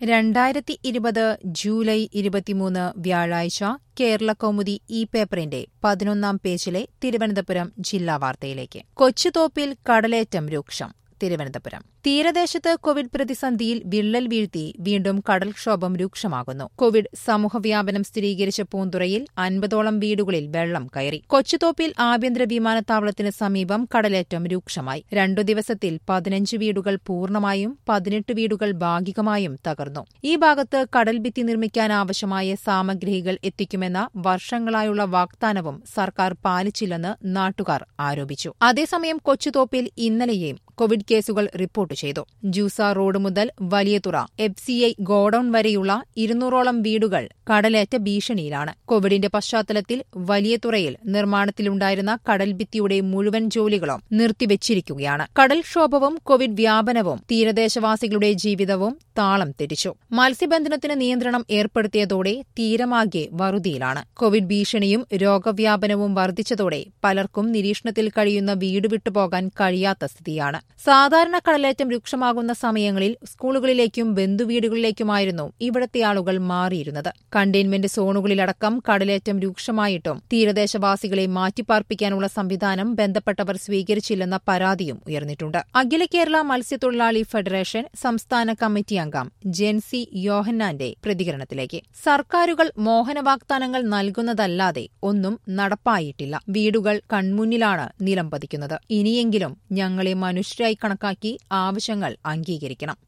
രണ്ടായിരത്തി ഇരുപത് ജൂലൈ ഇരുപത്തിമൂന്ന് വ്യാഴാഴ്ച കേരള കൗമുദി ഇ പേപ്പറിന്റെ പതിനൊന്നാം പേജിലെ തിരുവനന്തപുരം ജില്ലാ വാർത്തയിലേക്ക് കൊച്ചുതോപ്പിൽ കടലേറ്റം രൂക്ഷം തിരുവനന്തപുരം തീരദേശത്ത് കോവിഡ് പ്രതിസന്ധിയിൽ വിള്ളൽ വീഴ്ത്തി വീണ്ടും കടൽക്ഷോഭം രൂക്ഷമാകുന്നു കോവിഡ് സമൂഹവ്യാപനം സ്ഥിരീകരിച്ച പൂന്തുറയിൽ അൻപതോളം വീടുകളിൽ വെള്ളം കയറി കൊച്ചുതോപ്പിൽ ആഭ്യന്തര വിമാനത്താവളത്തിന് സമീപം കടലേറ്റം രൂക്ഷമായി രണ്ടു ദിവസത്തിൽ പതിനഞ്ച് വീടുകൾ പൂർണ്ണമായും പതിനെട്ട് വീടുകൾ ഭാഗികമായും തകർന്നു ഈ ഭാഗത്ത് കടൽഭിത്തി നിർമ്മിക്കാനാവശ്യമായ സാമഗ്രികൾ എത്തിക്കുമെന്ന വർഷങ്ങളായുള്ള വാഗ്ദാനവും സർക്കാർ പാലിച്ചില്ലെന്ന് നാട്ടുകാർ ആരോപിച്ചു അതേസമയം കൊച്ചുതോപ്പിൽ ഇന്നലെയും കോവിഡ് കേസുകൾ റിപ്പോർട്ട് ചെയ്തു ജൂസ റോഡ് മുതൽ Valiyathura F C I godown വരെയുള്ള ഇരുന്നൂറോളം വീടുകൾ കടലേറ്റ ഭീഷണിയിലാണ് കോവിഡിന്റെ പശ്ചാത്തലത്തിൽ വലിയതുറയിൽ നിർമ്മാണത്തിലുണ്ടായിരുന്ന കടൽഭിത്തിയുടെ മുഴുവൻ ജോലികളും നിർത്തിവച്ചിരിക്കുകയാണ് കടൽക്ഷോഭവും കോവിഡ് വ്യാപനവും തീരദേശവാസികളുടെ ജീവിതവും താളം തെറ്റിച്ചു മത്സ്യബന്ധനത്തിന് നിയന്ത്രണം ഏർപ്പെടുത്തിയതോടെ തീരമാകെ വറുതിയിലാണ് കോവിഡ് ഭീഷണിയും രോഗവ്യാപനവും വർദ്ധിച്ചതോടെ പലർക്കും നിരീക്ഷണത്തിൽ കഴിയുന്ന വീട് വിട്ടുപോകാൻ കഴിയാത്ത സ്ഥിതിയാണ് സാധാരണ കടലേറ്റം രൂക്ഷമാകുന്ന സമയങ്ങളിൽ സ്കൂളുകളിലേക്കും ബന്ധുവീടുകളിലേക്കുമായിരുന്നു ഇവിടത്തെ ആളുകൾ മാറിയിരുന്നത് കണ്ടെയ്ൻമെന്റ് സോണുകളിലടക്കം കടലേറ്റം രൂക്ഷമായിട്ടും തീരദേശവാസികളെ മാറ്റിപ്പാർപ്പിക്കാനുള്ള സംവിധാനം ബന്ധപ്പെട്ടവർ സ്വീകരിച്ചില്ലെന്ന പരാതിയും ഉയർന്നിട്ടുണ്ട് അഖില കേരള മത്സ്യത്തൊഴിലാളി ഫെഡറേഷൻ സംസ്ഥാന കമ്മിറ്റി അംഗം ജെൻസി യോഹന്നാന്റെ പ്രതികരണത്തിലേക്ക് സർക്കാരുകൾ മോഹന വാഗ്ദാനങ്ങൾ നൽകുന്നതല്ലാതെ ഒന്നും നടപ്പായിട്ടില്ല വീടുകൾ കൺമുന്നിലാണ് നിലം പതിക്കുന്നത് ഇനിയെങ്കിലും ഞങ്ങളെ മനുഷ്യരായി കണക്കാക്കി ആവശ്യങ്ങൾ അംഗീകരിക്കണം